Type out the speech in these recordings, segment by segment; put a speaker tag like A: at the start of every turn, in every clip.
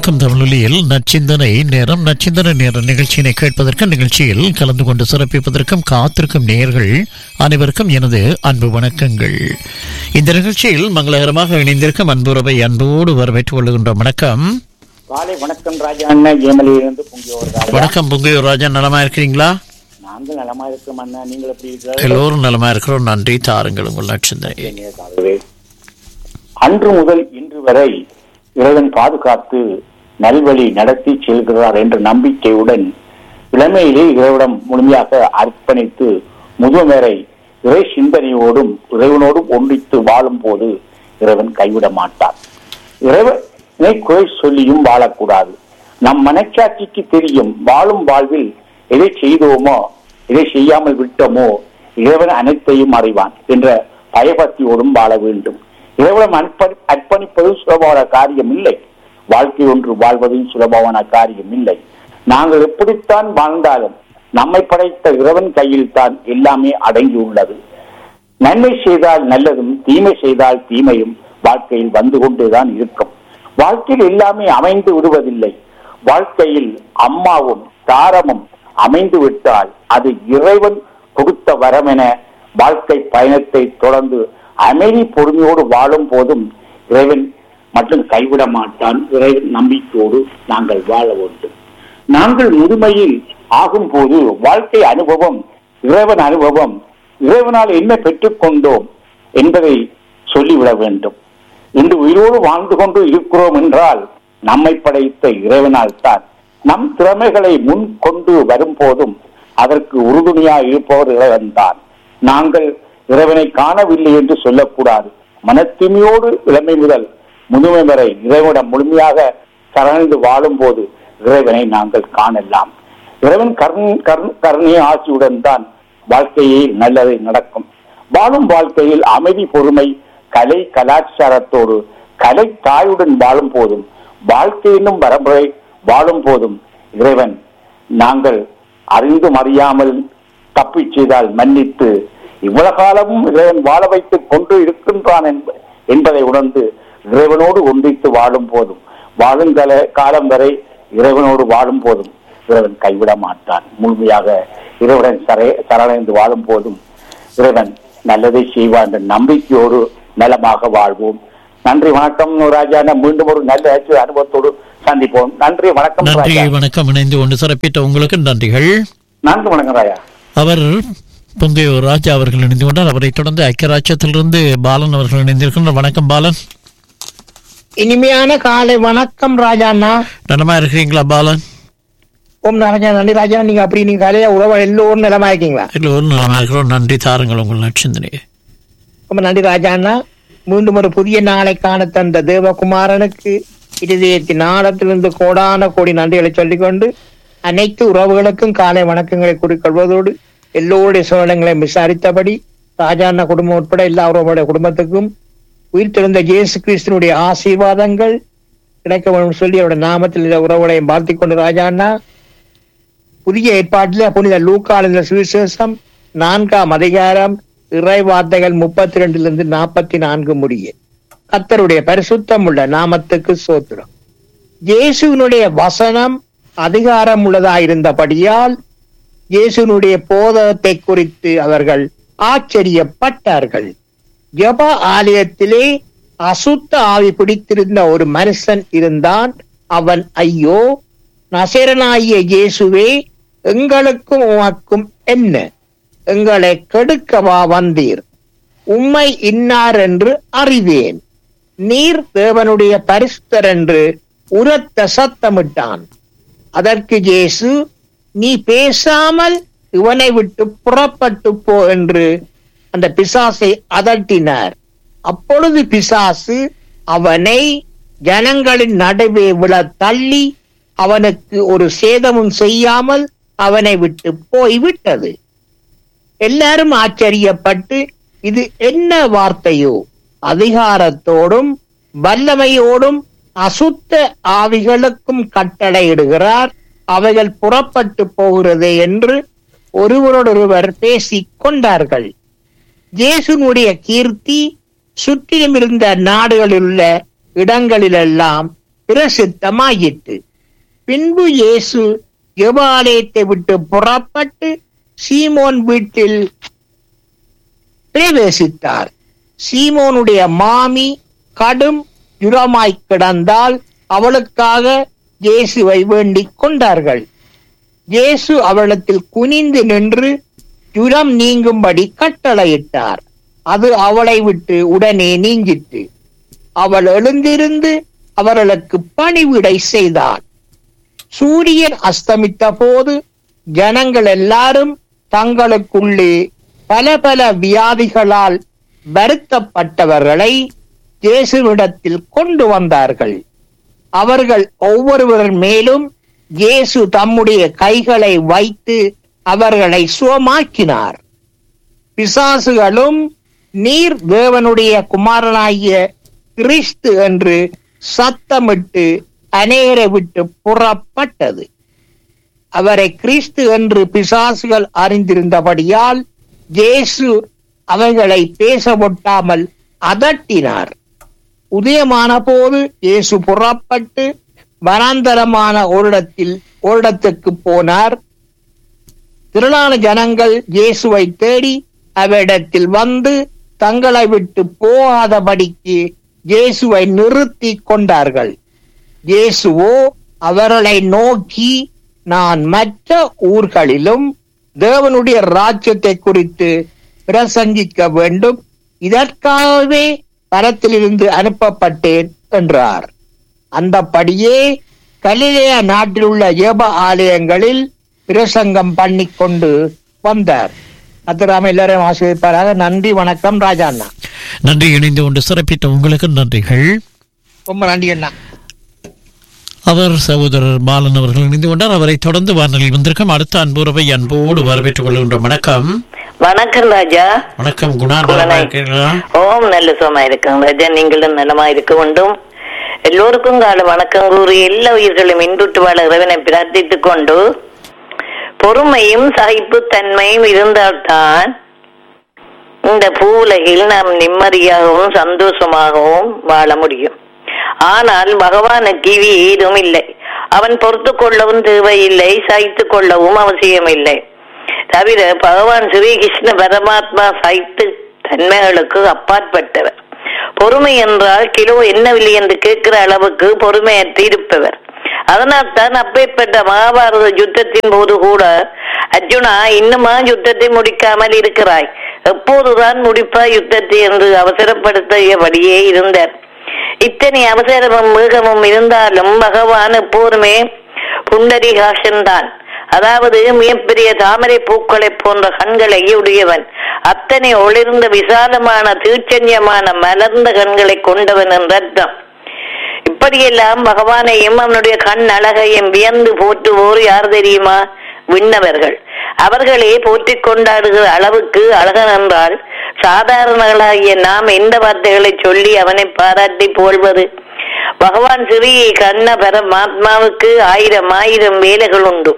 A: வணக்கம் தமிழொலியில் நச்சிந்தனை நேரம் நச்சிந்தனை நேர நிகழ்ச்சியினை கேட்பதற்கு நிகழ்ச்சியில் கலந்து கொண்டு சிறப்பிப்பதற்கும் காத்திருக்கும் நேயர்கள் அனைவருக்கும் எனது அன்பு வணக்கங்கள் இந்த நிகழ்ச்சியில் மங்களகரமாக இணைந்திருக்கும் அன்புறவை அன்போடு வரவேற்றுக் கொள்கின்ற வணக்கம்
B: காலை வணக்கம் ராஜா அண்ணா ஜெயமலியிலிருந்து பொங்கியோர் ராஜா
A: வணக்கம் பொங்கையூர் ராஜா நலமா இருக்கிறீங்களா
B: நாங்கள் நலமா இருக்கோம் அண்ணா நீங்கள் எப்படி இருக்கிறீர்கள்
A: எல்லோரும் நலமா இருக்கிறோம் நன்றி தாருங்கள் உங்கள் நச்சிந்தனை
B: நேயர்களே, அன்று முதல் இன்று வரை இறைவன் பாதுகாத்து நல்வழி நடத்தி செல்கிறார் என்ற நம்பிக்கையுடன் இளமையிலே இறைவிடம் முழுமையாக அர்ப்பணித்து முதுமேரை இறை சிந்தனையோடும் இறைவனோடும் ஒன்றித்து வாழும் போது இறைவன் கைவிட மாட்டார் இறைவனை குறை சொல்லியும் வாழக்கூடாது நம் மனச்சாட்சிக்கு தெரியும் வாழும் வாழ்வில் எதை செய்தோமோ எதை செய்யாமல் விட்டோமோ இறைவன் அனைத்தையும் அறிவான் என்ற பயபக்தியோடும் வாழ வேண்டும் இறைவனம் அர்ப்பணி அர்ப்பணிப்பது சுலபமான காரியம் இல்லை வாழ்க்கை ஒன்று வாழ்வதும் சுலபமான காரியம் இல்லை நாங்கள் எப்படித்தான் வாழ்ந்தாலும் நம்மை படைத்த இறைவன் கையில் தான் எல்லாமே அடங்கியுள்ளது நன்மை செய்தால் நல்லதும் தீமை செய்தால் தீமையும் வாழ்க்கையில் வந்து கொண்டேதான் இருக்கும் வாழ்க்கையில் எல்லாமே அமைந்து விடுவதில்லை வாழ்க்கையில் அம்மாவும் தாரமும் அமைந்து விட்டால் அது இறைவன் கொடுத்த வரமென வாழ்க்கை பயணத்தை தொடர்ந்து அமைதி பொறுமையோடு வாழும் போதும் இறைவன் மட்டும் கைவிட மாட்டான் இறைவன் நம்பிக்கையோடு நாங்கள் வாழ வேண்டும் நாங்கள் முதுமையில் ஆகும் போது வாழ்க்கை அனுபவம் இறைவன் அனுபவம் இறைவனால் என்ன பெற்றுக்கொண்டோம் என்பதை சொல்லிவிட வேண்டும் இன்று உயிரோடு வாழ்ந்து கொண்டு இருக்கிறோம் என்றால் நம்மை படைத்த இறைவனால் தான் நம் திறமைகளை முன் கொண்டு வரும்போதும் அதற்கு உறுதுணையாக இருப்பவர் இறைவன் தான் நாங்கள் இறைவனை காணவில்லை என்று சொல்லக்கூடாது மனத்தூய்மையோடு இளமை முதல் முதுமை வரை இறைவனிடம் முழுமையாக சரணந்து வாழும் போது இறைவனை நாங்கள் காணலாம் இறைவன் கருண் கருண் கருணைய ஆசியுடன் தான் வாழ்க்கையில் நல்லது நடக்கும் வாழும் வாழ்க்கையில் அமைதி பொறுமை கலை கலாச்சாரத்தோடு கலை தாயுடன் வாழும் போதும் வாழ்க்கை என்னும் வரம்புரை வாழும் போதும் இறைவன் நாங்கள் அறிந்தும் அறியாமல் தப்பி செய்தால் மன்னித்து இவ்வளவு காலமும் இறைவன் வாழ வைத்துக் கொண்டு இருக்கின்றான் என்ப- என்பதை உணர்ந்து இறைவனோடு ஒன்றித்து வாழும் போதும் வாழும் கால காலம் வரை இறைவனோடு வாழும் போதும் இறைவன் கைவிட மாட்டான் முழுமையாக இறைவன் சரை சரணடைந்து வாழும் போதும் இறைவன் நல்லதை செய்வான் என்ற நம்பிக்கையோடு நலமாக வாழ்வோம் நன்றி வணக்கம் ராஜா நான் மீண்டும் ஒரு நல்ல அனுபவத்தோடு சந்திப்போம் நன்றி வணக்கம்
A: நன்றி
B: ராஜா
A: வணக்கம் இணைந்து கொண்டு சிறப்பித்த உங்களுக்கு நன்றிகள்
B: நன்றி வணக்கம் ராஜா
A: அவர் பொங்கையூர் ராஜா அவர்கள் இணைந்து கொண்டார் அவரை தொடர்ந்து ஐக்கியராட்சியத்திலிருந்து பாலன் அவர்கள் இணைந்திருக்கின்றனர் வணக்கம் பாலன்
C: இனிமையான காலை வணக்கம் ராஜா அண்ணா
A: நலமா இருக்கிறீங்களா பாலன்
C: ஓம் ராஜா நன்றி ராஜா நீங்க அப்படி நீங்க கலையா உறவா எல்லோரும் நிலமா இருக்கீங்களா
A: எல்லோரும் நலமா இருக்கிறோம் நன்றி தாருங்கள் உங்கள் நட்சந்திரே
C: ரொம்ப நன்றி ராஜா அண்ணா மீண்டும் ஒரு புதிய நாளை காண தந்த தேவகுமாரனுக்கு இருதயத்தின் ஆழத்திலிருந்து கோடான கோடி நன்றிகளை சொல்லிக்கொண்டு அனைத்து உறவுகளுக்கும் காலை வணக்கங்களை கூறிக்கொள்வதோடு எல்லோருடைய சூழலங்களையும் விசாரித்தபடி ராஜா அண்ணா குடும்பம் உட்பட எல்லா உறவுடைய குடும்பத்துக்கும் உயிர் திறந்த இயேசு கிறிஸ்தனுடைய ஆசீர்வாதங்கள் கிடைக்க வேண்டும் சொல்லி அவருடைய நாமத்தில் இந்த உறவுகளையும் வாழ்த்திக் கொண்டு ராஜா அண்ணா புதிய ஏற்பாட்டில் புனித லூக்காளின் சுவிசேஷம் நான்காம் அதிகாரம் இறை வார்த்தைகள் முப்பத்தி ரெண்டிலிருந்து நாற்பத்தி நான்கு முடிய கர்த்தருடைய பரிசுத்தம் உள்ள நாமத்துக்கு சோத்திரம் இயேசுவினுடைய வசனம் அதிகாரம் உள்ளதாயிருந்தபடியால் இயேசுவினுடைய போதகத்தை குறித்து அவர்கள் ஆச்சரியப்பட்டார்கள் ஜப ஆலயத்திலே அசுத்த ஆவி பிடித்திருந்த ஒரு மனுஷன் இருந்தான் அவன் ஐயோ நசரனாகிய இயேசுவே எங்களுக்கும் உமக்கும் என்ன எங்களை கெடுக்கவா வந்தீர் உம்மை இன்னார் என்று அறிவேன் நீர் தேவனுடைய பரிசுத்தர் என்று உரத்த சத்தமிட்டான் அதற்கு இயேசு நீ பேசாமல் இவனை விட்டு புறப்பட்டு போ என்று அந்த பிசாசை அதட்டினார் அப்பொழுது பிசாசு அவனை ஜனங்களின் நடுவே விழ தள்ளி அவனுக்கு ஒரு சேதமும் செய்யாமல் அவனை விட்டு போய்விட்டது எல்லாரும் ஆச்சரியப்பட்டு இது என்ன வார்த்தையோ அதிகாரத்தோடும் வல்லமையோடும் அசுத்த ஆவிகளுக்கும் கட்டளையிடுகிறார் அவைகள் புறப்பட்டு போகிறது என்று ஒருவரோடொருவர் பேசிக் கொண்டார்கள் இயேசுனுடைய கீர்த்தி சுற்றிலும் இருந்த நாடுகளில் உள்ள இடங்களிலெல்லாம் பிரசித்தமாயிற்று பின்பு இயேசு ஜெபாலயத்தை விட்டு புறப்பட்டு சீமோன் வீட்டில் பிரவேசித்தார் சீமோனுடைய மாமி கடும் ஜுரமாய் கிடந்தால் அவளுக்காக இயேசுவை வேண்டிக் கொண்டார்கள் இயேசு அவளிடத்தில் குனிந்து நின்று ஜுரம் நீங்கும்படி கட்டளையிட்டார் அது அவளை விட்டு உடனே நீங்கிற்று அவள் எழுந்திருந்து அவர்களுக்கு பணிவிடை செய்தாள் சூரியன் அஸ்தமித்த போது ஜனங்கள் எல்லாரும் தங்களுக்குள்ளே பல பல வியாதிகளால் வருத்தப்பட்டவர்களை இயேசுவிடத்தில் கொண்டு வந்தார்கள் அவர்கள் ஒவ்வொருவர் மேலும் இயேசு தம்முடைய கைகளை வைத்து அவர்களை சுகமாக்கினார் பிசாசுகளும் நீர் தேவனுடைய குமாரனாகிய கிறிஸ்து என்று சத்தமிட்டு அநேகரை விட்டு புறப்பட்டது அவரை கிறிஸ்து என்று பிசாசுகள் அறிந்திருந்தபடியால் இயேசு அவைகளை பேச ஒட்டாமல் அதட்டினார் உதயமான போது இயேசு புறப்பட்டு வனாந்தரமான ஓரிடத்தில் ஓரிடத்துக்கு போனார் திரளான ஜனங்கள் இயேசுவை தேடி அவரிடத்தில் வந்து தங்களை விட்டு போகாதபடிக்கு இயேசுவை நிறுத்தி கொண்டார்கள் இயேசுவோ அவர்களை நோக்கி நான் மற்ற ஊர்களிலும் தேவனுடைய ராஜ்யத்தை குறித்து பிரசங்கிக்க வேண்டும் இதற்காகவே பரத்திலிருந்து அனுப்பப்பட்டேன் என்றார் அந்தபடியே கலிலேய நாட்டில் உள்ள ஏப ஆலயங்களில் பிரசங்கம் பண்ணிக் கொண்டு வந்தார் அத்துராம எல்லாரையும் ஆசிரியப்பாராக நன்றி வணக்கம் ராஜா அண்ணா
A: நன்றி இணைந்து கொண்டு சிறப்பித்த உங்களுக்கு நன்றிகள்
C: ரொம்ப நன்றி அண்ணா
A: அவர் சகோதரர் பாலன் அவர்கள் இணைந்து கொண்டார் அவரை தொடர்ந்து வானொலியில் வந்திருக்கும் அடுத்த அன்புறவை அன்போடு வரவேற்றுக் கொள்கின்ற வணக்கம்
D: வணக்கம் ராஜா
A: வணக்கம் குணா நலமா இருக்கீங்களா
D: ஓம் நல்ல சுகமா இருக்கேன் ராஜா நீங்களும் நலமா இருக்க வேண்டும் எல்லோருக்கும் கால வணக்கம் கூறி எல்லா உயிர்களும் இன்புட்டு வாழ இறைவனை பிரார்த்தித்துக் கொண்டு பொறுமையும் சகிப்பு தன்மையும் இருந்தால்தான் இந்த பூவுலகில் நாம் நிம்மதியாகவும் சந்தோஷமாகவும் வாழ முடியும் ஆனால் பகவானுக்கு இவி ஏதும் இல்லை அவன் பொறுத்து கொள்ளவும் தேவையில்லை சகித்து கொள்ளவும் அவசியம் இல்லை தவிர பகவான் ஸ்ரீகிருஷ்ண பரமாத்மா சைத்து தன்மைகளுக்கு அப்பாற்பட்டவர் பொறுமை என்றால் கிலோ என்ன விலை என்று கேட்கிற அளவுக்கு பொறுமையற்று இருப்பவர் அதனால் தான் அப்பேற்பட்ட மகாபாரத யுத்தத்தின் போது கூட அர்ஜுனா இன்னுமா யுத்தத்தை முடிக்காமல் இருக்கிறாய் எப்போதுதான் முடிப்பாய் யுத்தத்தை என்று அவசரப்படுத்தியபடியே இருந்தார் இத்தனை அவசரமும் மிருகமும் இருந்தாலும் பகவான் எப்போதுமே புண்டரிகாசன் தான் அதாவது மிகப்பெரிய தாமரை பூக்களை போன்ற கண்களை உடையவன் அத்தனை ஒளிர்ந்த விசாலமான தீட்சண்யமான மலர்ந்த கண்களை கொண்டவன் என்ற அர்த்தம் இப்படியெல்லாம் பகவானையும் அவனுடைய கண் அழகையும் வியந்து போற்றுவோர் யார் தெரியுமா விண்ணவர்கள் அவர்களே போற்றிக் கொண்டாடுகிற அளவுக்கு அழகன் என்றால் சாதாரணர்களாகிய நாம் எந்த வார்த்தைகளை சொல்லி அவனை பாராட்டி போல்வது பகவான் ஸ்ரீ கண்ண பரமாத்மாவுக்கு ஆயிரம் ஆயிரம் வேலைகள் உண்டு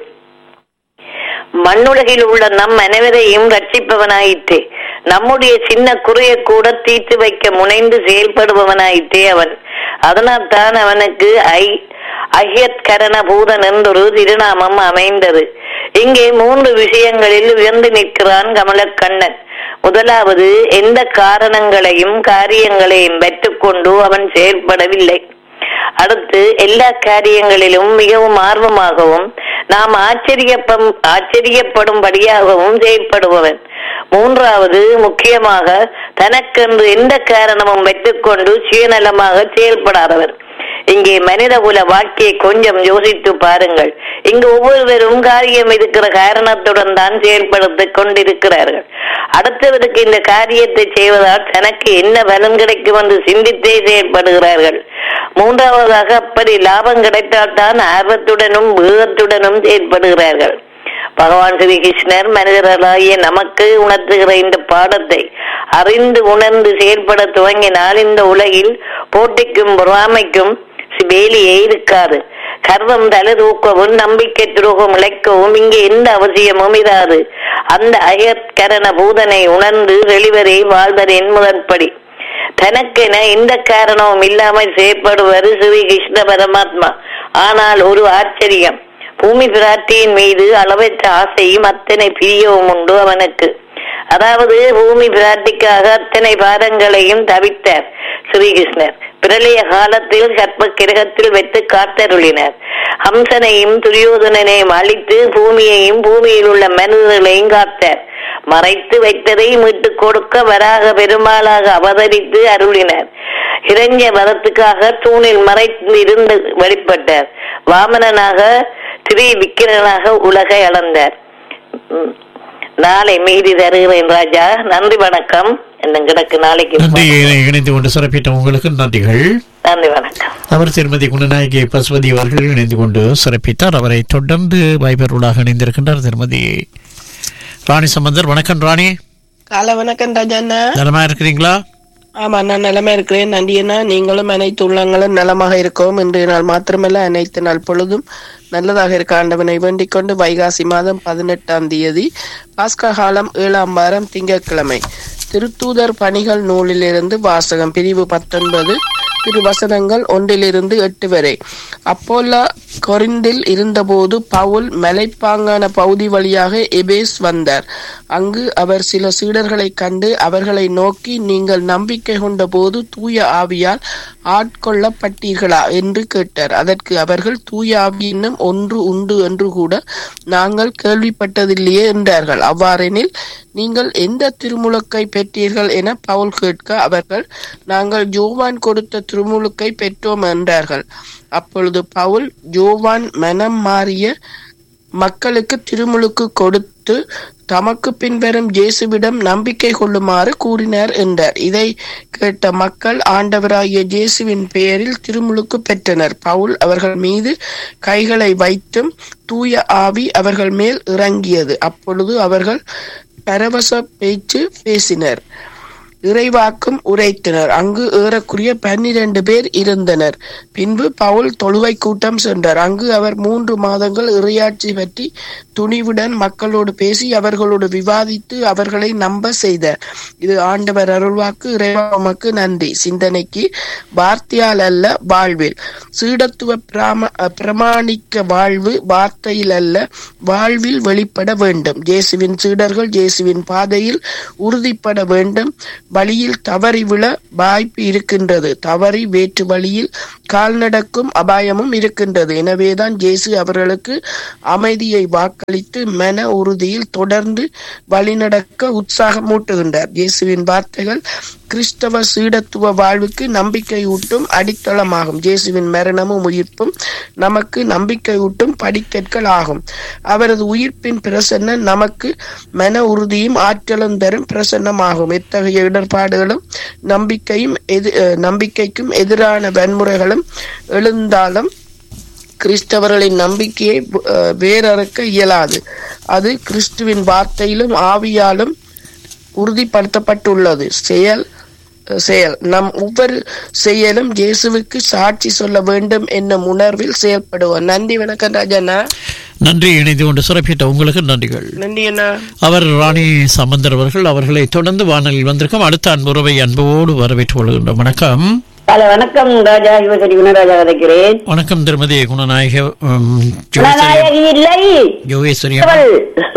D: மண்ணுலகில் உள்ள நம் அனைவரையும் ரட்சிப்பவனாயிற்றே நம்முடைய சின்ன குறைய கூட தீர்த்து வைக்க முனைந்து செயல்படுபவனாயிற்றே அவன் அதனால் தான் அவனுக்கு ஐ அஹ்யத்கரண பூதன் என்றொரு திருநாமம் அமைந்தது இங்கே மூன்று விஷயங்களில் உயர்ந்து நிற்கிறான் கமலக்கண்ணன் முதலாவது எந்த காரணங்களையும் காரியங்களையும் பெற்றுக்கொண்டு அவன் செயல்படவில்லை அடுத்து எல்லா காரியங்களிலும் மிகவும் ஆர்வமாகவும் நாம் ஆச்சரியப்பம் ஆச்சரியப்படும்படியாகவும் செயல்படுபவன் மூன்றாவது முக்கியமாக தனக்கென்று எந்த காரணமும் வைத்துக்கொண்டு சுயநலமாக செயல்படாதவர் இங்கே மனித குல வாழ்க்கையை கொஞ்சம் யோசித்து பாருங்கள் இங்கு ஒவ்வொருவரும் காரியம் இருக்கிற காரணத்துடன் தான் செயல்படுத்திக் கொண்டிருக்கிறார்கள் அடுத்தவருக்கு இந்த காரியத்தை செய்வதால் தனக்கு என்ன பலன் கிடைக்கும் என்று சிந்தித்தே செயல்படுகிறார்கள் மூன்றாவதாக அப்படி லாபம் கிடைத்தால் தான் ஆர்வத்துடனும் வேகத்துடனும் செயல்படுகிறார்கள் பகவான் ஸ்ரீ கிருஷ்ணர் மனிதர்களாகிய நமக்கு உணர்த்துகிற இந்த பாடத்தை அறிந்து உணர்ந்து செயல்பட துவங்கினால் இந்த உலகில் போட்டிக்கும் பொறாமைக்கும் வேலியே இருக்காது கர்வம் தலை தூக்கவும் நம்பிக்கை துரோகம் இழைக்கவும் இங்கே எந்த அவசியமும் இராது அந்த அயற்கரண பூதனை உணர்ந்து வெளிவரை வாழ்வதன் முதற்படி தனக்கென எந்த காரணமும் இல்லாமல் செயற்படுவது ஸ்ரீ கிருஷ்ண பரமாத்மா ஆனால் ஒரு ஆச்சரியம் பூமி பிராட்டியின் மீது அளவற்ற ஆசையும் அத்தனை பிரியவும் உண்டு அவனுக்கு அதாவது பூமி பிராட்டிக்காக அத்தனை பாதங்களையும் தவித்தார் ஸ்ரீகிருஷ்ணர் பிரளய காலத்தில் கற்ப கிரகத்தில் வைத்து காத்தருளினர் ஹம்சனையும் துரியோதனனையும் அழித்து பூமியையும் பூமியில் உள்ள மனிதர்களையும் காத்தார் மறைத்து வைத்ததை மீட்டுக் கொடுக்க வராக பெருமாளாக அவதரித்து அருளினர் இரண்ய வரத்துக்காக தூணில் மறைத்து இருந்து வெளிப்பட்டார் வாமனனாக திரி விக்கிரனாக உலகை அளந்தார் உம். நாளை மீறி தருகிறேன் ராஜா நன்றி வணக்கம் என்ன கிடக்கு நாளைக்கு
A: நன்றி இணைந்து கொண்டு சிறப்பித்த உங்களுக்கு நன்றிகள்
D: நன்றி வணக்கம்
A: அவர் திருமதி குணநாயகி பசுபதி அவர்கள் இணைந்து கொண்டு சிறப்பித்தார் அவரை தொடர்ந்து வைபர்களாக இணைந்திருக்கின்றார் திருமதி ராணி சம்பந்தர் வணக்கம் ராணி
E: காலை வணக்கம் ராஜாண்ணா
A: நலமா இருக்கிறீங்களா
E: ஆமா நான் நிலமா இருக்கிறேன் நன்றியண்ணா நீங்களும் அனைத்து உள்ளங்களும் நலமாக இருக்கவும் இன்றைய நாள் மாத்திரமல்ல அனைத்து நாள் பொழுதும் நல்லதாக இருக்க ஆண்டவனை வேண்டிக் கொண்டு வைகாசி மாதம் பதினெட்டாம் தேதி பாஸ்கா காலம் ஏழாம் வாரம் திங்கட்கிழமை திருத்தூதர் பணிகள் நூலிலிருந்து வாசகம் பிரிவு பத்தொன்பது திருவசனங்கள் ஒன்றிலிருந்து எட்டு வரை அப்போல்லா கொரிந்தில் இருந்தபோது பவுல் மலைப்பாங்கான பகுதி வழியாக எபேஸ் வந்தார் அங்கு அவர் சில சீடர்களைக் கண்டு அவர்களை நோக்கி நீங்கள் நம்பிக்கை கொண்ட போது தூய ஆவியால் ஆட்கொள்ளப்பட்டீர்களா என்று கேட்டார் அதற்கு அவர்கள் தூய ஆவி என்னும் ஒன்று உண்டு என்று கூட நாங்கள் கேள்விப்பட்டதில்லையே என்றார்கள் அவ்வாறெனில் நீங்கள் எந்த திருமுழுக்கை பெற்றீர்கள் என பவுல் கேட்க அவர்கள் நாங்கள் ஜோவான் கொடுத்த திருமுழுக்கை பெற்றோம் என்றார்கள் அப்பொழுது பவுல் ஜோவான் மனம் மாறிய மக்களுக்கு திருமுழுக்கு கொடுத்து தமக்கு பின்வரும் இயேசுவிடம் நம்பிக்கை கொள்ளுமாறு கூறினார் என்றார் இதை கேட்ட மக்கள் ஆண்டவராகிய இயேசுவின் பெயரில் திருமுழுக்கு பெற்றனர் பவுல் அவர்கள் மீது கைகளை வைத்தும் தூய ஆவி அவர்கள் மேல் இறங்கியது அப்பொழுது அவர்கள் பரவச பேச்சு பேசினர் இறைவாக்கும் உரைத்தனர் அங்கு ஏறக்குறைய பன்னிரண்டு பேர் இருந்தனர் பின்பு பவுல் தொழுவை கூட்டம் சென்றார் அங்கு அவர் மூன்று மாதங்கள் இறையாட்சி பற்றி துணிவுடன் மக்களோடு பேசி அவர்களோடு விவாதித்து அவர்களை நம்ப செய்தார் இது ஆண்டவர் அருள்வாக்கு இறைவாமக்கு நன்றி சிந்தனைக்கு வார்த்தையால் அல்ல வாழ்வில் சீடத்துவ பிராம பிரமாணிக்க வாழ்வு வார்த்தையில் அல்ல வாழ்வில் வெளிப்பட வேண்டும் இயேசுவின் சீடர்கள் இயேசுவின் பாதையில் உறுதிப்பட வேண்டும் வழியில் தவறி விழ வாய்ப்பு இருக்கின்றது தவறி வேற்று வழியில் கால் நடக்கும் அபாயமும் இருக்கின்றது எனவேதான் இயேசு அவர்களுக்கு அமைதியை வாக்களித்து மன உறுதியில் தொடர்ந்து வழிநடக்க உற்சாகமூட்டுகின்றார் இயேசுவின் வார்த்தைகள் கிறிஸ்தவ சீடத்துவ வாழ்வுக்கு நம்பிக்கை ஊட்டும் அடித்தளமாகும் இயேசுவின் மரணமும் உயிர்ப்பும் நமக்கு நம்பிக்கை ஊட்டும் படிக்கற்கள் ஆகும் அவரது உயிர்ப்பின் பிரசன்னம் நமக்கு மன உறுதியும் ஆற்றலும் தரும் பிரசன்னமாகும் இத்தகைய இடர்பாடுகளும் நம்பிக்கையும் எது அஹ், நம்பிக்கைக்கும் எதிரான வன்முறைகளும் எழுந்தாலும் கிறிஸ்தவர்களின் நம்பிக்கையை அஹ், வேரறுக்க இயலாது அது கிறிஸ்துவின் வார்த்தையிலும் ஆவியாலும் உறுதிப்படுத்தப்பட்டுள்ளது செயல் செயல் நம் ஒவ்வொரு செயலும் இயேசுவுக்கு சாட்சி சொல்ல வேண்டும் என்னும் உணர்வில் செயல்படுவோம் நன்றி வணக்கம் ராஜண்ணா
A: நன்றி இணைந்து கொண்டு சிறப்பித்த உங்களுக்கு நன்றிகள்
E: நன்றி அண்ணா
A: அவர் ராணி சம்பந்தர் அவர்கள் அவர்களை தொடர்ந்து வானலில் வந்திருக்கும் அடுத்த அன்புறவை அன்போடு வரவேற்றுக் கொள்கின்றோம் வணக்கம்
F: ஹலோ வணக்கம் ராஜா யுவசரி குணராஜா கதைக்கிறேன்
A: வணக்கம் திருமதி குணநாயக உம், ஜோகேஸ்வரி
F: குணநாயகி இல்லை
A: யோகேஸ்வரி அம்மா.
F: அவள்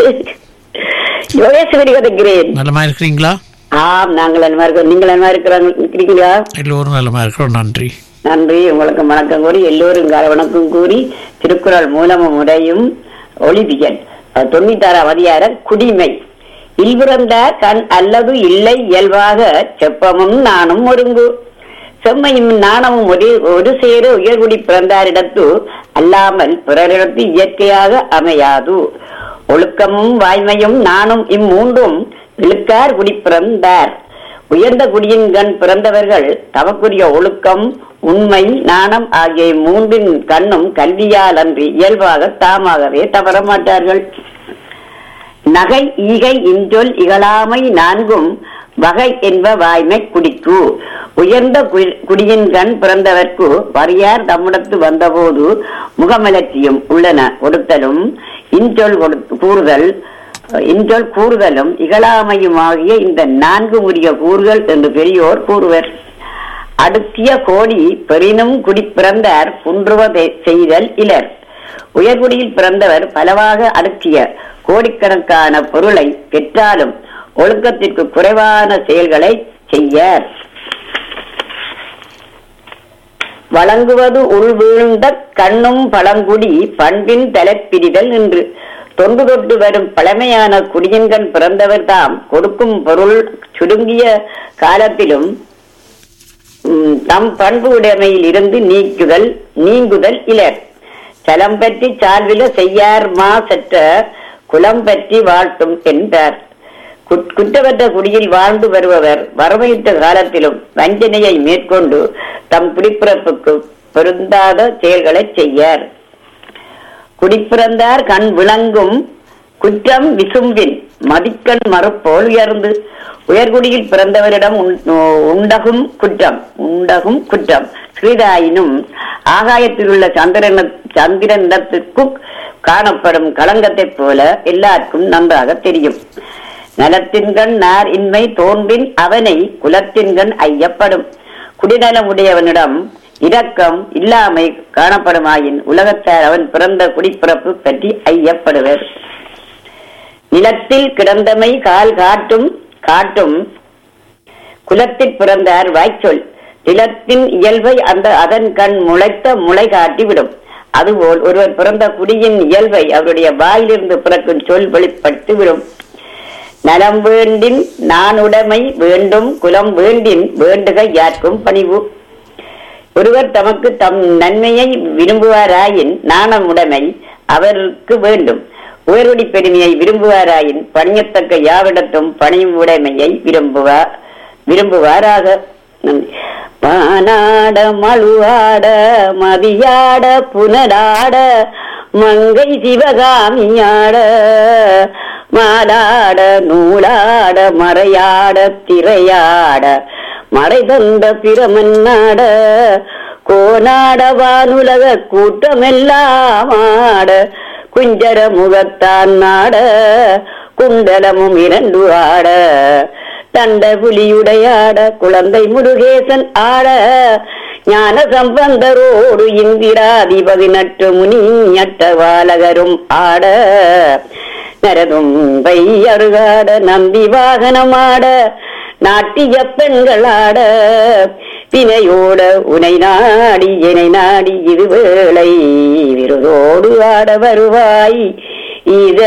F: யோகேஸ்வரி கதைக்கிறேன்
A: நலமா இருக்கிறீங்களா
F: ஆம் நாங்கள் அன்மா இருக்கோம் நீங்கள் அன்மா இருக்கிறாங்க இருக்கிறீங்களா
A: எல்லோரும் நலமா இருக்கிறோம் நன்றி
F: நன்றி உங்களுக்கு வணக்கம் கூறி எல்லோரும் கால வணக்கம் கூறி திருக்குறள் மூலமும் முறையும் ஒளிவியல் அஹ், தொண்ணூத்தாறாம் அதிகாரம் குடிமை இல்பிறந்தார் கண் அல்லது இல்லை இயல்பாக செப்பமும் நானும் ஒருங்கு செம்மையும் நாணமும் ஒரு ஒரு சேர உயர்குடி பிறந்தாரிடத்து அல்லாமல் பிறரிடத்து இயற்கையாக அமையாது ஒழுக்கமும் வாய்மையும் நானும் இம்மூன்றும் இழுக்கார் குடி பிறந்தார் உயர்ந்த குடியின் கண் பிறந்தவர்கள் தமக்குரிய ஒழுக்கம் உண்மை நாணம் ஆகிய மூன்றின் கண்ணும் கல்வியால் அன்றி இயல்பாக தாமாகவே தவற மாட்டார்கள் நகை ஈகை இன்றொல் இகழாமை நான்கும் வகை என்ப வாய்மை குடிக்கு உயர்ந்த கு- குடியின் கண் பிறந்தவர்க்கு வறியார் தம்மிடத்து வந்தபோது முகமலர்ச்சியும் உள்ளன கொடுத்தலும் இன்றொல் கொடுத்து கூறுதல் இன்றொல் கூறுதலும் இகழாமையுமாகிய இந்த நான்கு உரிய கூறுகள் என்று பெரியோர் கூறுவர் அடுக்கிய கோடி பெரினும் குடி பிறந்தார் குன்றுவதை செய்தல் இலர் உயர்குடியில் பிறந்தவர் பலவாக அடுக்கிய கோடிக்கணக்கான பொருளை பெற்றாலும் ஒழுக்கத்திற்கு குறைவான செயல்களை செய்யார் வழங்குவது உள் வீழ்ந்த கண்ணும் பழங்குடி பண்பின் தலைப்பிரிதல் என்று தொன்று தொட்டு வரும் பழமையான குடியின்கண் பிறந்தவர் தாம் கொடுக்கும் பொருள் சுருங்கிய காலத்திலும் ம், தம் பண்பு உடைமையில் இருந்து நீக்குதல் நீங்குதல் இலர் சலம் பற்றி சால்வில செய்யார் மா சற்ற குலம் பற்றி வாழ்த்தும் என்றார் குட்- குற்றமற்ற குடியில் வாழ்ந்து வருபவர் வறுமையிட்ட காலத்திலும் வஞ்சனையை மேற்கொண்டு தம் குடிப்பிறப்புக்கு பொருந்தாத செயல்களை செய்யார் குடிப்பிறந்தார் கண் விளங்கும் குற்றம் விசும்பின் மதிக்கண் மறுப்போல் உயர்ந்து உயர்குடியில் பிறந்தவரிடம் உண்- உண்டகும் குற்றம் உண்டகும் குற்றம் சிறிதாயினும் ஆகாயத்தில் உள்ள சந்திரன சந்திரனிடத்திற்கும் காணப்படும் களங்கத்தைப் போல எல்லாருக்கும் நன்றாக தெரியும் நலத்தின்கண் நார் இன்மை தோன்றின் அவனை குலத்தின்கண் ஐயப்படும் குடிநலம் உடையவனிடம் இரக்கம் இல்லாமை காணப்படுமாயின் உலகத்தார் அவன் பிறந்த குடிப்பிறப்பு பற்றி ஐயப்படுவர் நிலத்தில் கிடந்தமை கால் காட்டும் காட்டும் குலத்தில் பிறந்தார் வாய்ச்சொல் நிலத்தின் இயல்பை அந்த அதன் கண் முளைத்த முளை காட்டிவிடும் அதுபோல் ஒருவர் பிறந்த குடியின் இயல்பை அவருடைய வாயிலிருந்து பிறக்கும் சொல் வெளிப்படுத்தி விடும் நலம் வேண்டின் நானுடைமை வேண்டும் குலம் வேண்டின் வேண்டுக யார்க்கும் பணிவு ஒருவர் தமக்கு தம் நன்மையை விரும்புவாராயின் நாணமுடைமை அவருக்கு வேண்டும் உயர்குடி பெருமையை விரும்புவாராயின் பணியத்தக்க யாவிடத்தும் பணியும் உடைமையை விரும்புவார் விரும்புவாராக நன்றி. மானாட மழுவாட மதியாட புனராட மங்கை சிவகாமியாட மாலாட நூலாட மறையாட திரையாட மறை தந்த பிரமன்னாட கோனாட வானுலக கூட்டமெல்லாம் ஆட குஞ்சர முகத்தான் நாட குண்டலமும் இரண்டு ஆட தண்ட புலியுடையாட குழந்தை முருகேசன் ஆட ஞான சம்பந்தரோடு இந்திராதிபதி நட்டு முனி அட்டவாலகரும் ஆட நரதும்பை அருகாட நம்பி வாகனமாட நாட்டிய பெண்களாட பிணையோட உனை நாடி என்னை நாடி இது வேளை விருதோடு ஆட வருவாய் இத